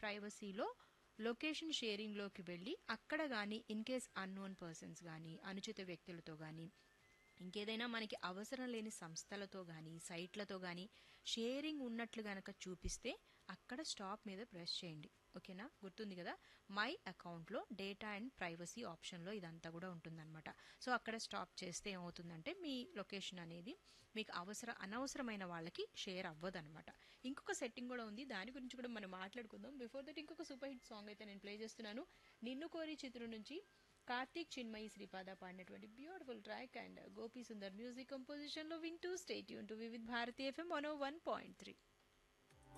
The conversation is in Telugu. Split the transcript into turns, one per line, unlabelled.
ప్రైవసీలో లొకేషన్ షేరింగ్లోకి వెళ్ళి అక్కడ కానీ ఇన్ కేస్ అన్నోన్ పర్సన్స్ కానీ అనుచిత వ్యక్తులతో కానీ ఇంకేదైనా మనకి అవసరం లేని సంస్థలతో కానీ సైట్లతో కానీ షేరింగ్ ఉన్నట్లు గనక చూపిస్తే అక్కడ స్టాప్ మీద ప్రెస్ చేయండి ఓకేనా గుర్తుంది కదా మై అకౌంట్లో డేటా అండ్ ప్రైవసీ ఆప్షన్లో ఇదంతా కూడా ఉంటుందన్నమాట సో అక్కడ స్టాప్ చేస్తే ఏమవుతుందంటే మీ లొకేషన్ అనేది మీకు అవసర అనవసరమైన వాళ్ళకి షేర్ అవ్వదన్నమాట ఇంకొక సెట్టింగ్ కూడా ఉంది దాని గురించి కూడా మనం మాట్లాడుకుందాం బిఫోర్ దట్ ఇంకొక సూపర్ హిట్ సాంగ్ అయితే నేను ప్లే చేస్తున్నాను నిన్ను కోరి చిత్రం నుంచి కార్తీక్ చిన్మయి శ్రీపాద పాడినటువంటి beautiful track and Gopi Sundar music కంపోజిషన్లో వింటూ స్టేట్ యూన్ to Vividh Bharati FM one one point three